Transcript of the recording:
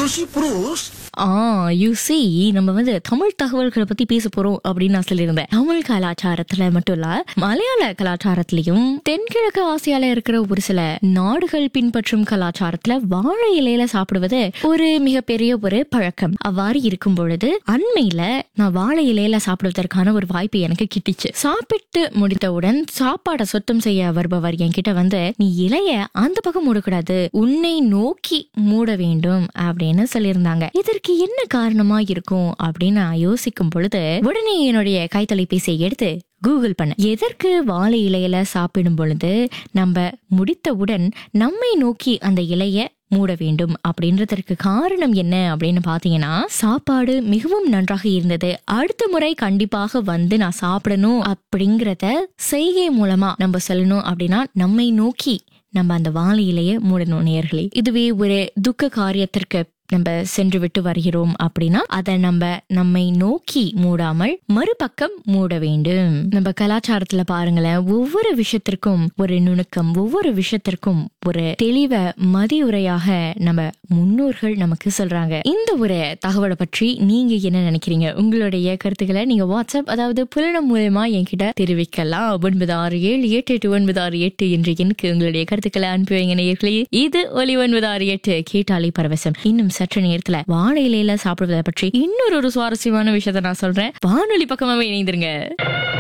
Pusi Prus? Ah you see நம்ம வந்து தமிழ் தகவல்களை பத்தி பேச போறோம் அப்படின்னு நான் சொல்லியிருந்தேன் தமிழ் கலாச்சாரத்துல மட்டும் இல்ல மலையாள கலாச்சாரத்திலையும் தென்கிழக்கு ஆசியால இருக்கிற ஒரு சில நாடுகள் பின்பற்றும் கலாச்சாரத்துல வாழை இலையில சாப்பிடுவது ஒரு மிகப்பெரிய ஒரு பழக்கம் அவ்வாறு இருக்கும் பொழுது அண்மையில நான் வாழை இலையில சாப்பிடுவதற்கான ஒரு வாய்ப்பு எனக்கு கிட்டிச்சு சாப்பிட்டு முடித்தவுடன் சாப்பாடை சுத்தம் செய்ய வருபவர் என்கிட்ட வந்து நீ இலைய அந்த பக்கம் மூடக்கூடாது உன்னை நோக்கி மூட வேண்டும் அப்படின்னு சொல்லியிருந்தாங்க இதற்கு என்ன காரணமா இருக்கும் அப்படின்னு நான் யோசிக்கும் பொழுது உடனே என்னுடைய கைத்தொலைபேசியை எடுத்து கூகுள் பண்ண எதற்கு வாழை இலையில சாப்பிடும் பொழுது நம்ம முடித்தவுடன் நம்மை நோக்கி அந்த இலைய மூட வேண்டும் அப்படின்றதற்கு காரணம் என்ன அப்படின்னு பாத்தீங்கன்னா சாப்பாடு மிகவும் நன்றாக இருந்தது அடுத்த முறை கண்டிப்பாக வந்து நான் சாப்பிடணும் அப்படிங்கறத செய்கை மூலமா நம்ம சொல்லணும் அப்படின்னா நம்மை நோக்கி நம்ம அந்த வாழை இலைய மூடணும் நேர்களே இதுவே ஒரு துக்க காரியத்திற்கு நம்ம சென்று விட்டு வருகிறோம் அப்படின்னா அதை நம்ம நம்மை நோக்கி மூடாமல் மறுபக்கம் மூட வேண்டும் நம்ம கலாச்சாரத்துல பாருங்களேன் ஒவ்வொரு விஷயத்திற்கும் ஒரு நுணுக்கம் ஒவ்வொரு விஷயத்திற்கும் ஒரு தெளிவ மதியுரையாக நம்ம முன்னோர்கள் நமக்கு சொல்றாங்க இந்த ஒரு தகவலை பற்றி நீங்க என்ன நினைக்கிறீங்க உங்களுடைய கருத்துக்களை நீங்க வாட்ஸ்அப் அதாவது புலனம் மூலமா என்கிட்ட தெரிவிக்கலாம் ஒன்பது ஆறு ஏழு எட்டு எட்டு ஒன்பது ஆறு எட்டு என்ற எண்ணுக்கு உங்களுடைய கருத்துக்களை அனுப்பி வைங்க நேயர்களே இது ஒலி ஒன்பது ஆறு எட்டு கேட்டாலே பரவசம் இன்னும் சற்று நேரத்துல வாழை இலையில சாப்பிடுவதை பற்றி இன்னொரு ஒரு சுவாரஸ்யமான விஷயத்த நான் சொல்றேன் வானொலி பக்கமாவே இணைந்திருங்க